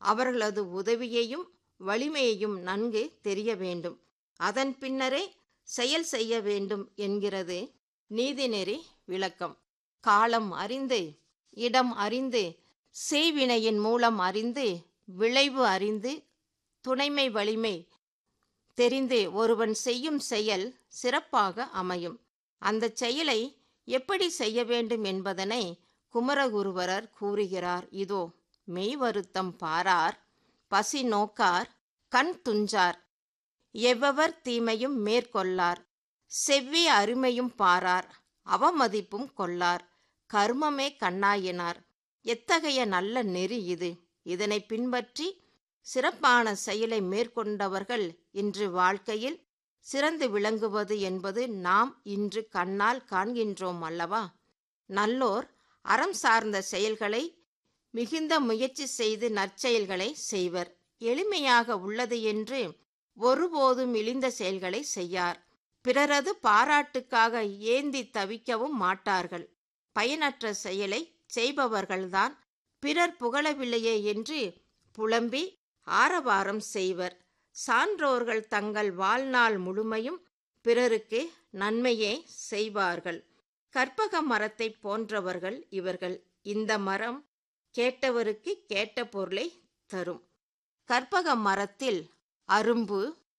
அவர்களது உதவியையும் வலிமையையும் நன்கு தெரிய வேண்டும் அதன் பின்னரே செயல் செய்ய வேண்டும் என்கிறது நீதிநெறி விளக்கம் காலம் அறிந்து இடம் அறிந்து செய்வினையின் மூலம் அறிந்து விளைவு அறிந்து துணைமை வலிமை தெரிந்து ஒருவன் செய்யும் செயல் சிறப்பாக அமையும் அந்த செயலை எப்படி செய்ய வேண்டும் என்பதனை குமரகுருவரர் கூறுகிறார் இதோ மெய் வருத்தம் பாரார் பசி நோக்கார் கண் துஞ்சார் எவ்வவர் தீமையும் மேற்கொள்ளார் செவ்விய அருமையும் பாரார் அவமதிப்பும் கொள்ளார் கர்மமே கண்ணாயினார் எத்தகைய நல்ல நெறி இது இதனை பின்பற்றி சிறப்பான செயலை மேற்கொண்டவர்கள் இன்று வாழ்க்கையில் சிறந்து விளங்குவது என்பது நாம் இன்று கண்ணால் காண்கின்றோம் அல்லவா நல்லோர் அறம் சார்ந்த செயல்களை மிகுந்த முயற்சி செய்து நற்செயல்களை செய்வர் எளிமையாக உள்ளது என்று ஒருபோதும் இழிந்த செயல்களை செய்யார் பிறரது பாராட்டுக்காக ஏந்தி தவிக்கவும் மாட்டார்கள் பயனற்ற செயலை செய்பவர்கள்தான் பிறர் புகழவில்லையே என்று புலம்பி ஆரவாரம் செய்வர் சான்றோர்கள் தங்கள் வாழ்நாள் முழுமையும் பிறருக்கு நன்மையே செய்வார்கள் கற்பக மரத்தை போன்றவர்கள் இவர்கள் இந்த மரம் கேட்டவருக்கு கேட்ட பொருளை தரும் கற்பக மரத்தில் அரும்பு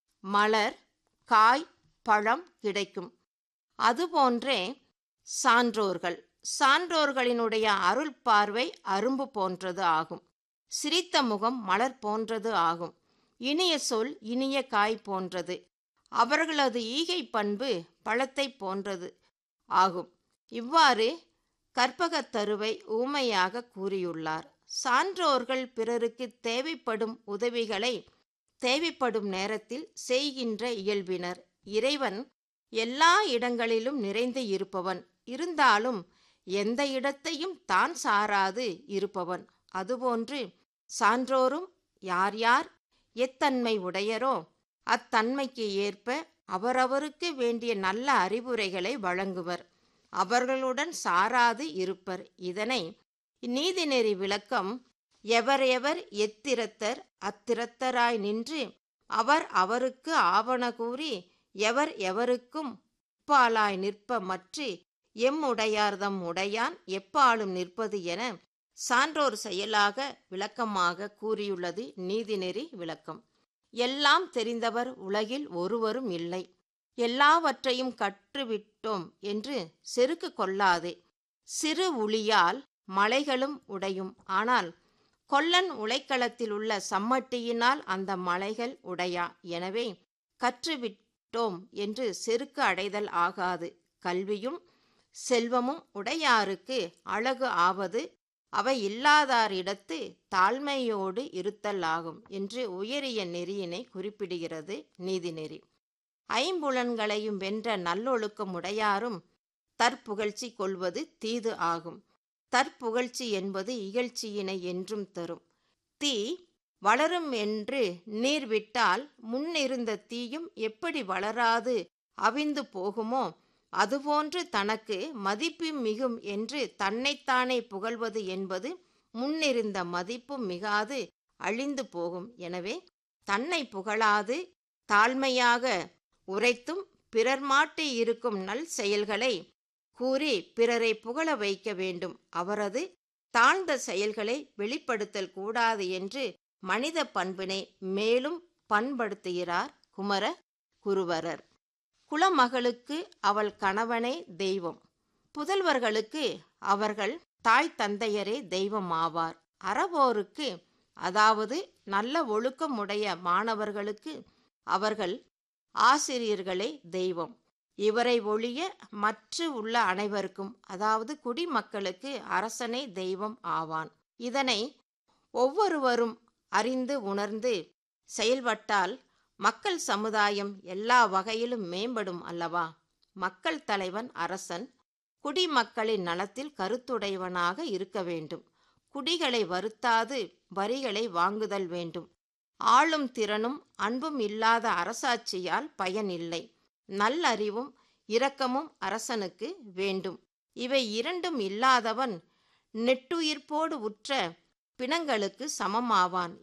மலர் காய் பழம் கிடைக்கும் அதுபோன்றே சான்றோர்கள் சான்றோர்களினுடைய அருள் பார்வை அரும்பு போன்றது ஆகும் சிரித்த முகம் மலர் போன்றது ஆகும் இனிய சொல் இனிய காய் போன்றது அவர்களது ஈகை பண்பு பழத்தை போன்றது ஆகும் இவ்வாறு கற்பகத் தருவை ஊமையாக கூறியுள்ளார் சான்றோர்கள் பிறருக்கு தேவைப்படும் உதவிகளை தேவைப்படும் நேரத்தில் செய்கின்ற இயல்பினர் இறைவன் எல்லா இடங்களிலும் நிறைந்து இருப்பவன் இருந்தாலும் எந்த இடத்தையும் தான் சாராது இருப்பவன் அதுபோன்று சான்றோரும் யார் யார் எத்தன்மை உடையரோ அத்தன்மைக்கு ஏற்ப அவரவருக்கு வேண்டிய நல்ல அறிவுரைகளை வழங்குவர் அவர்களுடன் சாராது இருப்பர் இதனை நீதிநெறி விளக்கம் எவரெவர் எத்திரத்தர் அத்திரத்தராய் நின்று அவர் அவருக்கு ஆவண கூறி எவர் எவருக்கும் உப்பாலாய் நிற்ப மற்று எம் உடையார்தம் உடையான் எப்பாலும் நிற்பது என சான்றோர் செயலாக விளக்கமாக கூறியுள்ளது நீதிநெறி விளக்கம் எல்லாம் தெரிந்தவர் உலகில் ஒருவரும் இல்லை எல்லாவற்றையும் கற்றுவிட்டோம் என்று செருக்கு கொள்ளாதே சிறு உளியால் மலைகளும் உடையும் ஆனால் கொல்லன் உலைக்களத்தில் உள்ள சம்மட்டியினால் அந்த மலைகள் உடையா எனவே கற்றுவிட்டோம் என்று செருக்கு அடைதல் ஆகாது கல்வியும் செல்வமும் உடையாருக்கு அழகு ஆவது அவை இல்லாதாரிடத்து தாழ்மையோடு இருத்தல் ஆகும் என்று உயரிய நெறியினை குறிப்பிடுகிறது நீதிநெறி ஐம்புலன்களையும் வென்ற நல்லொழுக்கம் உடையாரும் தற்புகழ்ச்சி கொள்வது தீது ஆகும் தற்புகழ்ச்சி என்பது இகழ்ச்சியினை என்றும் தரும் தீ வளரும் என்று நீர் விட்டால் முன்னிருந்த தீயும் எப்படி வளராது அவிந்து போகுமோ அதுபோன்று தனக்கு மதிப்பு மிகும் என்று தன்னைத்தானே புகழ்வது என்பது முன்னிருந்த மதிப்பும் மிகாது அழிந்து போகும் எனவே தன்னை புகழாது தாழ்மையாக உரைத்தும் பிறர் மாட்டி இருக்கும் நல் செயல்களை கூறி பிறரை புகழ வைக்க வேண்டும் அவரது தாழ்ந்த செயல்களை வெளிப்படுத்தல் கூடாது என்று மனித பண்பினை மேலும் பண்படுத்துகிறார் குமர குருவரர் குலமகளுக்கு அவள் கணவனே தெய்வம் புதல்வர்களுக்கு அவர்கள் தாய் தந்தையரே தெய்வம் ஆவார் அறவோருக்கு அதாவது நல்ல ஒழுக்கமுடைய மாணவர்களுக்கு அவர்கள் ஆசிரியர்களே தெய்வம் இவரை ஒழிய மற்ற உள்ள அனைவருக்கும் அதாவது குடிமக்களுக்கு அரசனே தெய்வம் ஆவான் இதனை ஒவ்வொருவரும் அறிந்து உணர்ந்து செயல்பட்டால் மக்கள் சமுதாயம் எல்லா வகையிலும் மேம்படும் அல்லவா மக்கள் தலைவன் அரசன் குடிமக்களின் நலத்தில் கருத்துடையவனாக இருக்க வேண்டும் குடிகளை வருத்தாது வரிகளை வாங்குதல் வேண்டும் ஆளும் திறனும் அன்பும் இல்லாத அரசாட்சியால் பயனில்லை நல்லறிவும் இரக்கமும் அரசனுக்கு வேண்டும் இவை இரண்டும் இல்லாதவன் நெட்டுயிர்ப்போடு உற்ற பிணங்களுக்கு சமமாவான்